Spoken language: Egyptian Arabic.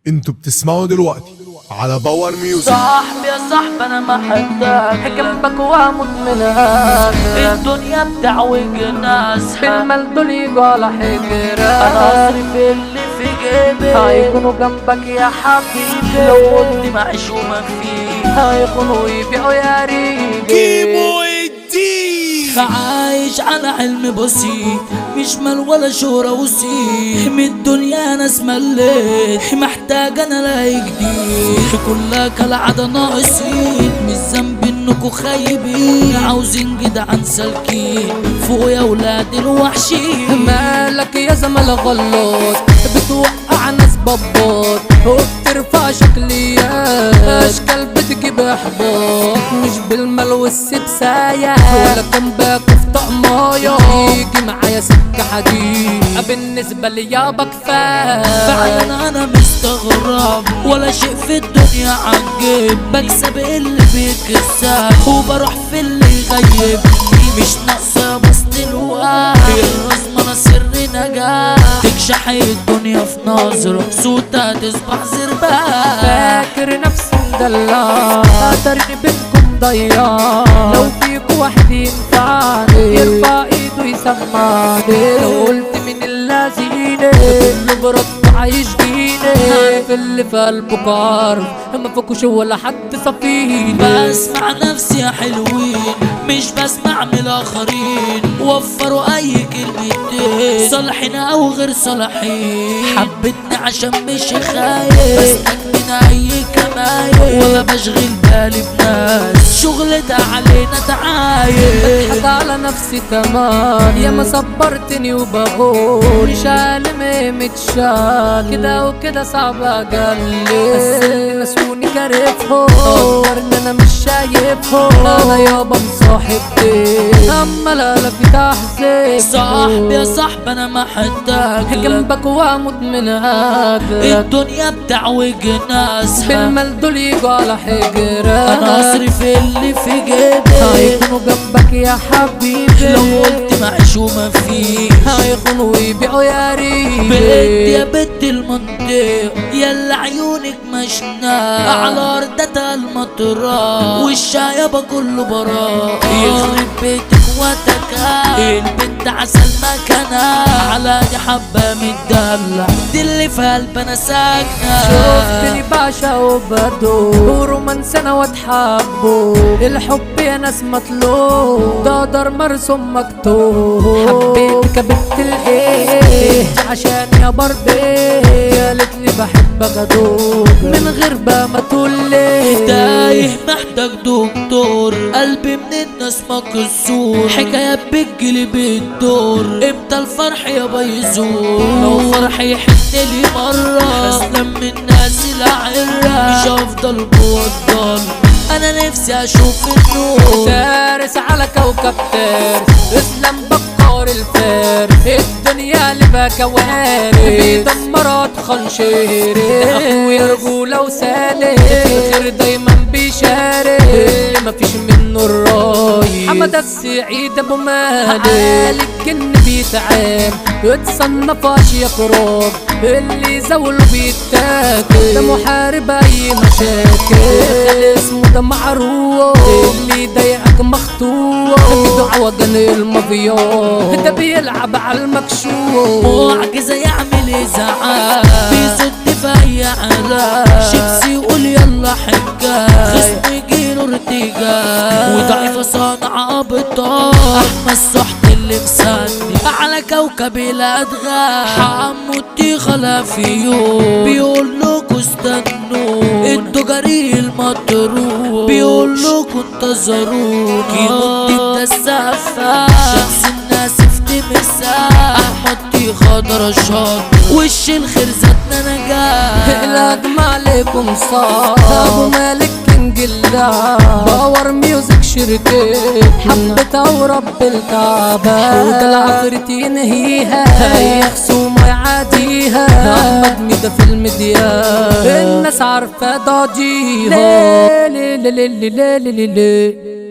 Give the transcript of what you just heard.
انتوا بتسمعوا دلوقتي على باور ميوزك صاحبي يا صاحبي انا ما حدك جنبك واموت من هذا الدنيا بتعوج ناس بالمال دول يجوا على حجرك انا اصرف اللي في جيبي هيكونوا جنبك يا حبيبي لو كنت معيش وما فيه هيكونوا ويبيعوا يا ريبي عايش على علم بسيط مش مال ولا شهرة وسيط من الدنيا ناس مليت محتاج انا الاقي جديد كلها كالعادة ناقصين مش ذنبي انكوا خايبين عاوزين جدعان سالكين فوق يا ولاد الوحشين مالك يا زمل غلط بتوقع ناس بباط وبترفع شكليات اشكال بتجيب احباط مش بالمال والسبساية ولا كان باكو في طقماية يجي معايا سكة حديد بالنسبة لي يابا كفاية فعلا انا مستغرب ولا شيء في الدنيا عجيب بكسب اللي بيكسب وبروح في اللي يغيبني مش ناقصة بسط الوقت الرزمة انا سر نجاح تكشح الدنيا في نظرة صوتها تصبح زربان فاكر نفسي مدلع قدرني بينكم ضياع لو فيكوا واحد ينفعني يرفع ايده يسمعني لو قلت من اللذينة كله برد عايش جيني عارف اللي في قلبه عارف ما فيكوش ولا حد صفيني بسمع نفسي يا حلوين مش بسمع من الاخرين وفروا اي كلمتين صالحين او غير صالحين حبتني عشان مش خايف بسمع من اي كماية ولا بشغل بالي بناس شغلتها علينا تعايش بضحك على نفسي كمان يا ما صبرتني وبقول شالم متشال كده وكده صعب اجلي بس اللي نسوني كارفهم قدر ان انا مش شايفهم انا يابا مصاحبتي اما لا لا في تحزين صاحبي يا صاحبي انا ما حداك جنبك واموت من هاجرك الدنيا بتعوج ناسها بالمال دول يجوا على حجرك انا اصرف اللي في جيبي هيكونوا جنبك يا حبيبي لو قلت معيش وما فيش هيخونوا ويبيعوا يا ريبي بنت يا بنت المنطقة يلا عيونك مشنا على أرضها المطرة والشايبة كله براء يخرب بيتك وتكا البنت عسل مكانها على دي حبة متدلع دي اللي في قلبنا ساكنة شفتني بعشق وبدو ورومانس انا واتحبوا الحب يا ناس مطلوب ده دار مرسوم مكتوب حبيتك بنت الايه عشان يا باربي قالت لي بحبك ادوب من غير بقى ما تقول لي تايه محتاج دكتور قلبي من الناس مكسور حكاية بتجيلي بالدور امتى الفرح يا بيزور لو فرحي يحن لي مرة اسلم من الناس العرة مش هفضل جوا الضل انا نفسي اشوف النور فارس على كوكب تارس اسلام بقار الفارس الدنيا اللي بقى كوارث بيدمر اطخن شهري اخويا رجولة وسالك الخير دايما بيشارك اللي مفيش منه الراي حمد السعيد ابو مالك عالي الجن بيتعام يتصنف اشياء راب اللي زوله بيتاكل ده محارب اي مشاكل اسمه ده معروف اللي ضايقك مخطوف بدعوة وجن المافيا ده بيلعب على المكشوف معجزة يعمل ازعاج بيزد في اي علاج شيبسي يقول يلا حجاج خصم يجيله ارتجاج وضعيفة صانعة ابطال احمد الصحت اللي مسدي على كوكب الادغال حمودي خلافيون بيقول لكوا استنوا انتوا جري المطرون بيقول لكوا انتظروني كيموتي ده السفاح شمس الناس في مساح احمد دي خضرا شاط وش الخير زادنا نجاح الهجم عليكم صار ابو مالك كينج اللعب باور ميوزك شركة حبتها ورب الكعبة وده العفريت ينهيها هي خصومة يعاديها احمد ميدا في المديان الناس عارفة ضاجيها ليه ليه ليه ليه ليه ليه ليه